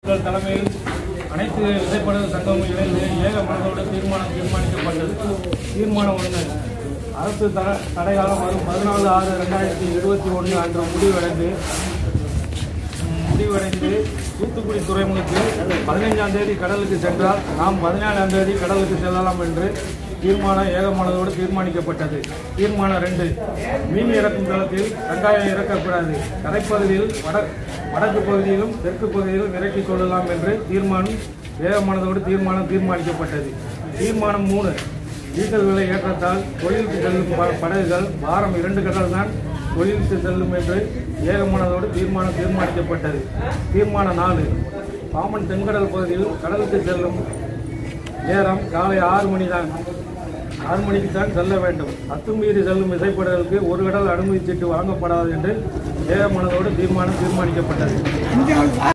உங்கள் தலைமையில் அனைத்து விதைப்படகு சங்கமும் இணைந்து ஏக மனதோடு தீர்மானம் தீர்மானிக்கப்பட்டது தீர்மானம் ஒன்று அரசு தர தடைகாலம் வரும் பதினாலு ஆறு ரெண்டாயிரத்தி இருபத்தி ஒன்று அன்று முடிவடைந்து ம், முடிவடைந்து தூத்துக்குடி துறைமுகத்தில் பதினைஞ்சாம் தேதி கடலுக்கு சென்றால் நாம் பதினேழாம் தேதி கடலுக்கு செல்லலாம் என்று தீர்மானம் ஏகமானதோடு தீர்மானிக்கப்பட்டது தீர்மானம் ரெண்டு மீன் இறக்கும் தளத்தில் வெங்காயம் இறக்கக்கூடாது கரைப்பகுதியில் வட வடக்கு பகுதியிலும் தெற்கு பகுதியிலும் இறக்கி கொள்ளலாம் என்று தீர்மானம் ஏகமானதோடு தீர்மானம் தீர்மானிக்கப்பட்டது தீர்மானம் மூணு டீசல் விலை ஏற்றத்தால் தொழிலுக்கு செல்லும் ப- படகுகள் வாரம் இரண்டு கடல் தான் தொழிலுக்கு செல்லும் என்று ஏகமானதோடு தீர்மானம் தீர்மானிக்கப்பட்டது தீர்மானம் நாலு பாமன் தென்கடல் பகுதியில் கடலுக்கு செல்லும் நேரம் காலை ஆறு மணி தான் ஆறு மணிக்கு தான் செல்ல வேண்டும் அத்துமீறி செல்லும் விசைப்படகுகளுக்கு ஒரு கடல் அனுமதி சீட்டு வழங்கப்படாது என்று ஏகமானதோடு தீர்மானம் தீர்மானிக்கப்பட்டது